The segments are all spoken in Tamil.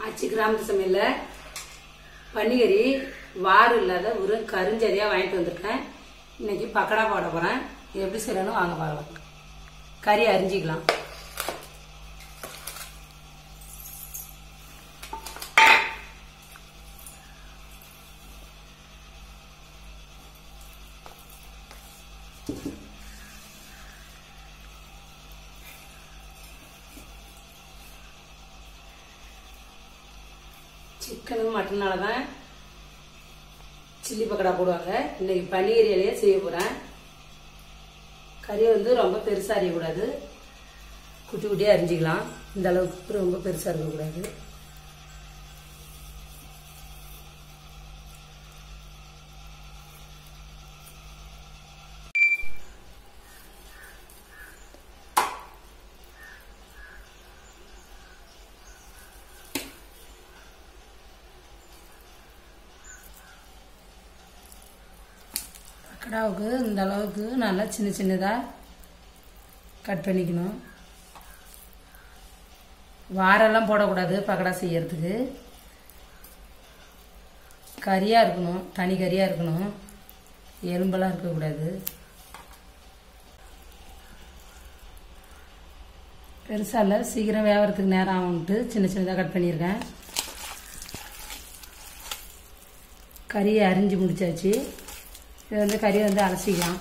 ஆச்சி கிராமத்து சமையலில் பன்னிக்கறி வாறு இல்லாத ஒரு கருஞ்சதியாக வாங்கிட்டு வந்திருக்கேன் இன்னைக்கு பக்கடா போட போகிறேன் எப்படி செய்யணும் வாங்க பார்க்கலாம் கறி அரிஞ்சிக்கலாம் சிக்கனும் மட்டனால தான் சில்லி பக்கடா போடுவாங்க இன்னைக்கு பன்னீர் இலையே செய்ய போகிறேன் கறியை வந்து ரொம்ப பெருசாக அறியக்கூடாது குட்டி குட்டியாக அரிஞ்சிக்கலாம் இந்த அளவுக்கு ரொம்ப பெருசாக இருக்கக்கூடாது பக்கடாவுக்கு இந்த அளவுக்கு நல்லா சின்ன சின்னதாக கட் பண்ணிக்கணும் வாரெல்லாம் போடக்கூடாது பக்கடா செய்யறதுக்கு கறியாக இருக்கணும் தனி கறியாக இருக்கணும் எலும்பெல்லாம் இருக்கக்கூடாது பெருசாக இல்லை சீக்கிரம் வேகிறதுக்கு நேரம் ஆகும்ட்டு சின்ன சின்னதாக கட் பண்ணியிருக்கேன் கறியை அரிஞ்சு முடிச்சாச்சு இதை வந்து கறியை வந்து அலசிக்கலாம்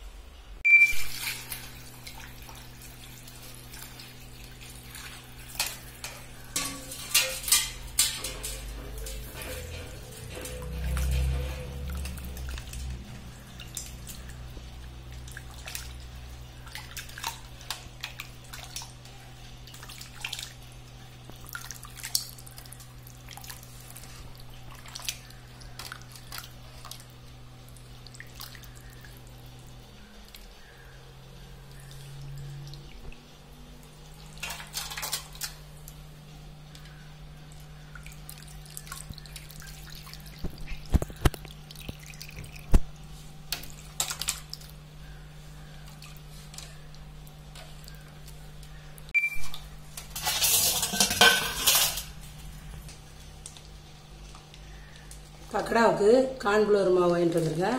பக்கடாவுக்கு கான்ஃப்ளவர் மாவு வாங்கிட்டு வந்திருக்கேன்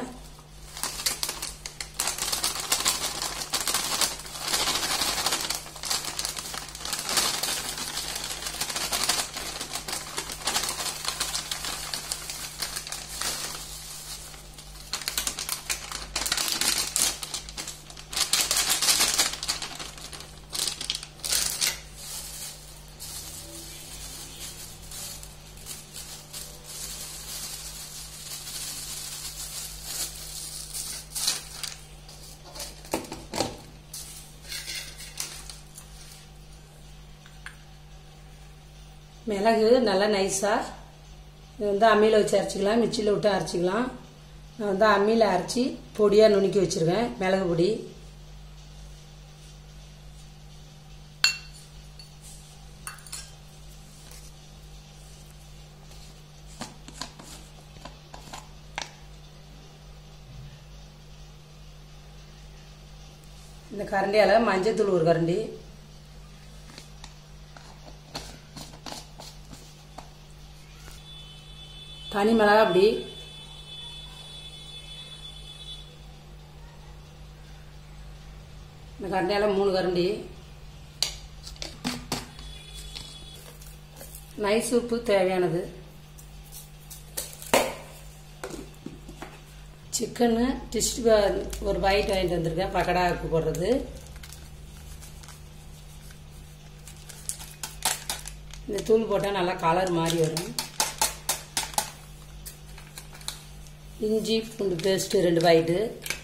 மிளகு நல்லா நைஸாக இது வந்து அம்மியில் வச்சு அரைச்சிக்கலாம் மிக்சியில் விட்டு அரைச்சிக்கலாம் நான் வந்து அம்மியில் அரைச்சி பொடியாக நுணுக்கி வச்சுருக்கேன் மிளகு பொடி இந்த கரண்டியால் மஞ்சத்தூள் ஒரு கரண்டி தனி மிளகா அப்படி இந்த கரண்டியால் மூணு கரண்டி நைஸ் உப்பு தேவையானது சிக்கனு டிஸ்ட் ஒரு பாக்கெட் வாங்கிட்டு வந்திருக்கேன் பக்கடாவுக்கு போடுறது இந்த தூள் போட்டால் நல்லா கலர் மாறி வரும் இஞ்சி பூண்டு பேஸ்ட்டு ரெண்டு பாக்கெட்டு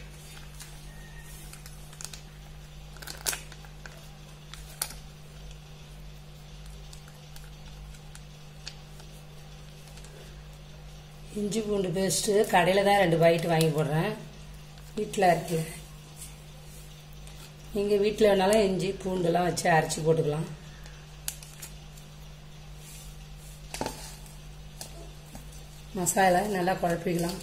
இஞ்சி பூண்டு பேஸ்ட்டு கடையில் தான் ரெண்டு பாக்கெட் வாங்கி போடுறேன் வீட்டில் அரைக்கல நீங்கள் வீட்டில் வேணாலும் இஞ்சி பூண்டெல்லாம் வச்சு அரைச்சி போட்டுக்கலாம் மசாலா நல்லா குழப்பிக்கலாம்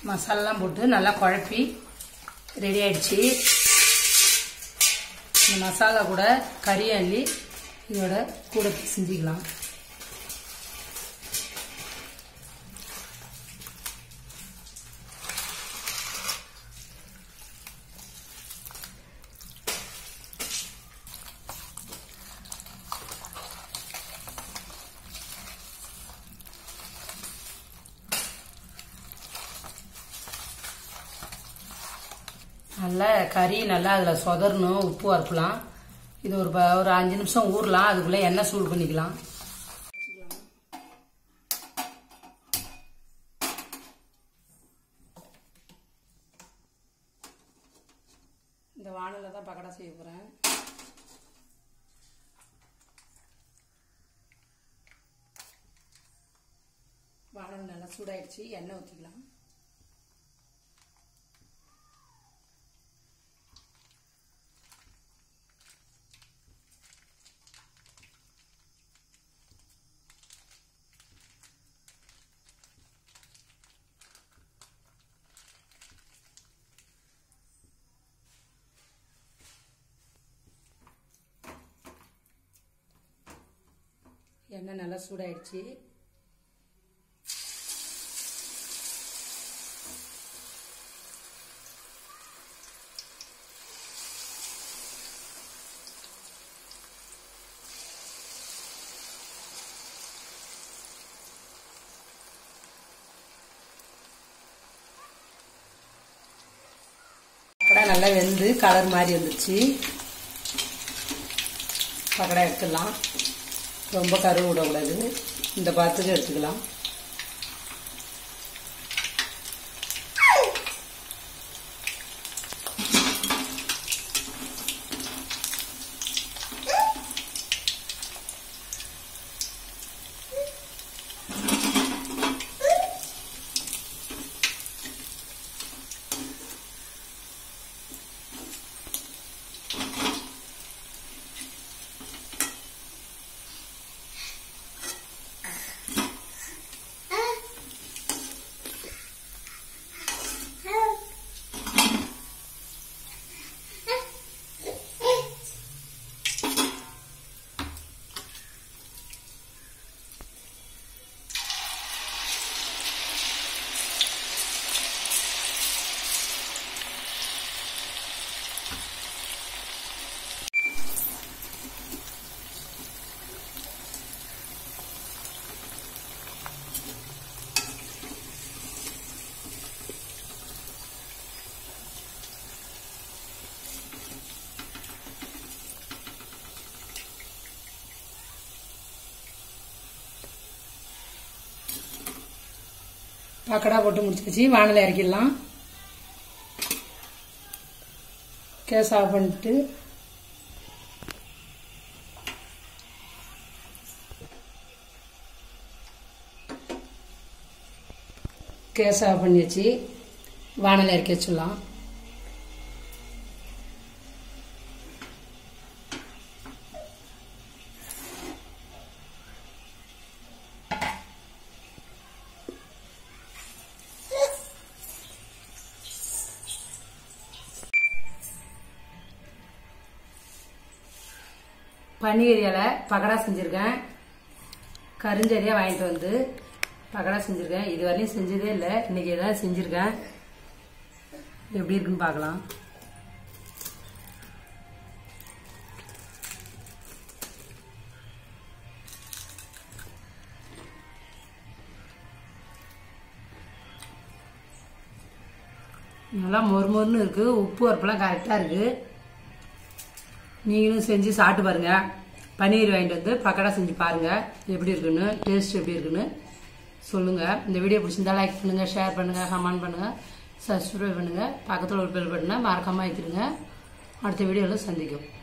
மசாலாலாம் போட்டு நல்லா குழப்பி ரெடி ஆயிடுச்சு இந்த மசாலா கூட கறி அள்ளி இதோட கூட செஞ்சுக்கலாம் நல்லா கறி நல்லா அதில் சொதறணும் உப்பு வறுக்கலாம் இது ஒரு ப- ஒரு அஞ்சு நிமிஷம் ஊறலாம் அதுக்குள்ளே எண்ணெய் சூடு பண்ணிக்கலாம் இந்த வானலில் தான் பக்கடா செய்ய போகிறேன் வானல் நல்லா சூடாயிடுச்சு எண்ணெய் ஊற்றிக்கலாம் எண்ணெய் நல்லா சூடாயிடுச்சு பக்கடா நல்லா வெந்து கலர் மாதிரி வந்துருச்சு பக்கடா எடுத்துடலாம் ரொம்ப கருவு விடக்கூடாது இந்த பாத்துக்கு எடுத்துக்கலாம் பக்கடா போட்டு முடிச்சாச்சு வானலை இறக்கிடலாம் கேஸ் ஆஃப் பண்ணிட்டு கேஸ் ஆஃப் பண்ணியாச்சு வானலை இறக்கி வச்சிடலாம் பன்னீர் இலை பக்கடா செஞ்சுருக்கேன் கருஞ்சரியாக வாங்கிட்டு வந்து பக்கடா செஞ்சுருக்கேன் இது வரையும் செஞ்சதே இல்லை இன்னைக்கு ஏதாவது செஞ்சுருக்கேன் எப்படி இருக்குன்னு பார்க்கலாம் நல்லா மொறு மொறுன்னு இருக்குது உப்பு வரப்பெல்லாம் கரெக்டாக இருக்குது நீங்களும் செஞ்சு சாப்பிட்டு பாருங்க பன்னீர் வாங்கிட்டு வந்து பக்கடா செஞ்சு பாருங்க எப்படி இருக்குன்னு டேஸ்ட் எப்படி இருக்குன்னு சொல்லுங்க இந்த வீடியோ பிடிச்சிருந்தா லைக் பண்ணுங்க ஷேர் பண்ணுங்க கமெண்ட் பண்ணுங்க சப்ஸ்கிரைப் பண்ணுங்க பக்கத்தில் ஒரு பெல் பட்டனை மறக்காம வைத்திருங்க அடுத்த வீடியோவில் சந்திக்கும்